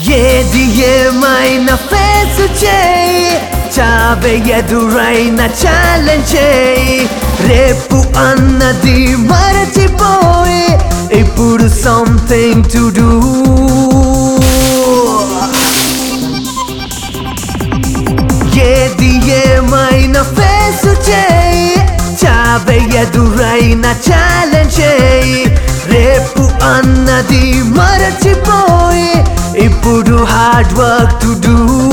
ఏది ఏమైనా ఫేస్ చేయి చావే ఎదురైన ఛాలెంజ్ చేయి రేపు అన్నది మరచిపోయి ఇప్పుడు సంథింగ్ టు డూ ఏది ఏమైనా ఫేస్ చేయి చావే ఎదురైన ఛాలెంజ్ చేయి రేపు అన్నది మరచిపోయి ఇప్పుడు హార్డ్ వర్క్ టు డూ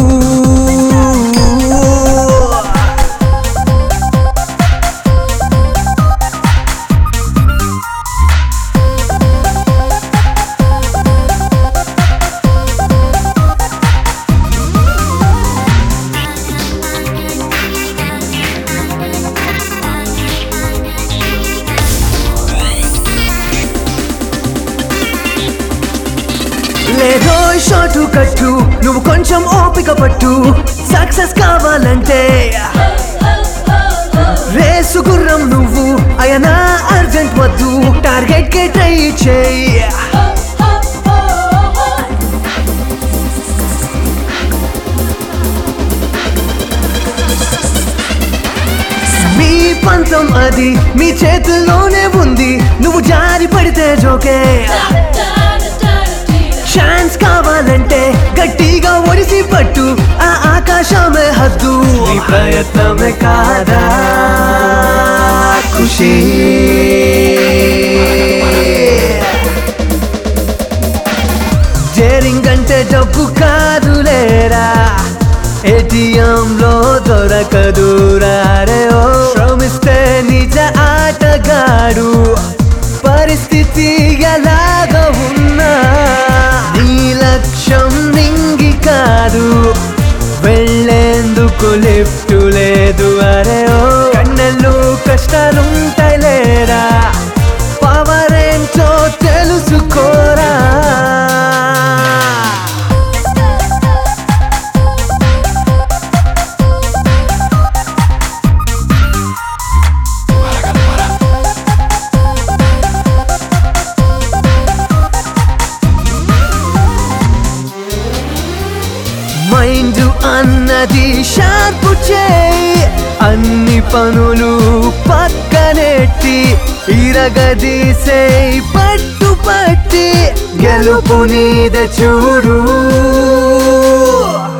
లేదో షార్ట్ కట్టు నువ్వు కొంచెం ఓపిక పట్టు సక్సెస్ కావాలంటే రేసు గుర్రం నువ్వు అయనా అర్జెంట్ వద్దు టార్గెట్ కే ట్రై చేయి మీ పంతం అది మీ చేతుల్లోనే ఉంది నువ్వు జారి పడితే జోకే ఛాన్స్ కావాలంటే గట్టిగా ఒడిసి పట్టు ఆ ఆకాశమే హద్దు నీ ప్రయత్నమే కాదా ఖుషి డేరింగ్ అంటే డబ్బు కాదులేరా ఏటీఎం లో దొరకదురా రే ఓ శ్రమిస్తే నిజ ఆటగాడు పరిస్థితి ఎలాగ ఉన్నా నీ లక్ష్యం నింగి కాదు వెళ్ళేందుకు లిఫ్ట్ లేదు అరే ఓ కన్నెలు కష్టాలుంటాయి లేరా పవర్ ఏంటో తెలుసుకోరా మైండ్ అన్నది షార్పు చేయి అన్ని పనులు పక్కనెట్టి ఇరగదీసే పట్టు పట్టి గెలుపు నీద చూడు